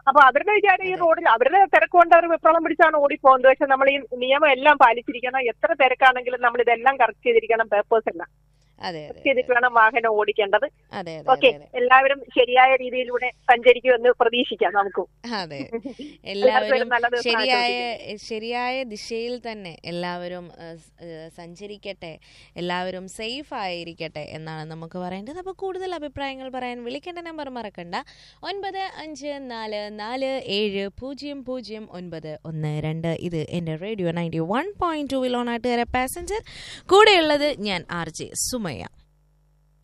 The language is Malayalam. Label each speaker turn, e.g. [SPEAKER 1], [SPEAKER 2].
[SPEAKER 1] അപ്പൊ അവരുടെ വിചാരം ഈ റോഡിൽ അവരുടെ തിരക്ക് കൊണ്ട് അവർ വെപ്രാളം പിടിച്ചാണ് ഓടിപ്പോകുന്നത് പക്ഷെ നമ്മൾ ഈ നിയമം എല്ലാം പാലിച്ചിരിക്കണം എത്ര തിരക്കാണെങ്കിലും നമ്മൾ ഇതെല്ലാം കറക്റ്റ് ചെയ്തിരിക്കണം പേപ്പേഴ്സ് എല്ലാം
[SPEAKER 2] അതെ അതെ
[SPEAKER 1] കറക്റ്റ് ചെയ്തിട്ട് വേണം വാഹനം ഓടിക്കേണ്ടത്
[SPEAKER 2] അതെ അതെ
[SPEAKER 1] ഓക്കെ
[SPEAKER 2] അതെ
[SPEAKER 1] എല്ലാവരും ശരിയായ രീതിയിലൂടെ സഞ്ചരിക്കുമെന്ന് പ്രതീക്ഷിക്കാം നമുക്കും
[SPEAKER 2] അതെ
[SPEAKER 1] എല്ലാവർക്കും
[SPEAKER 2] എല്ലാവരും
[SPEAKER 1] ഒരു നല്ല ദിവസം
[SPEAKER 2] ശരിയായ
[SPEAKER 1] ആശംസിക്കുന്നു.
[SPEAKER 2] ശരിയായ ദിശയിൽ തന്നെ എല്ലാവരും ഏഹ്, സ്- ഏഹ്, സഞ്ചരിക്കട്ടെ എല്ലാവരും സേഫ് ആയിരിക്കട്ടെ എന്നാണ് നമുക്ക് പറയേണ്ടത് അപ്പോൾ കൂടുതൽ അഭിപ്രായങ്ങൾ പറയാൻ വിളിക്കേണ്ട നമ്പർ മറക്കണ്ട ഒൻപത് അഞ്ച് നാല് നാല് ഏഴ് പൂജ്യം പൂജ്യം ഒൻപത് ഒന്ന് രണ്ട് ഇത് എൻ്റെ radio ninety one point two വിലോണാട്ടുകാരെ പാസഞ്ചർ കൂടെയുള്ളത് ഞാൻ ആർ ജെ സുമയ്യ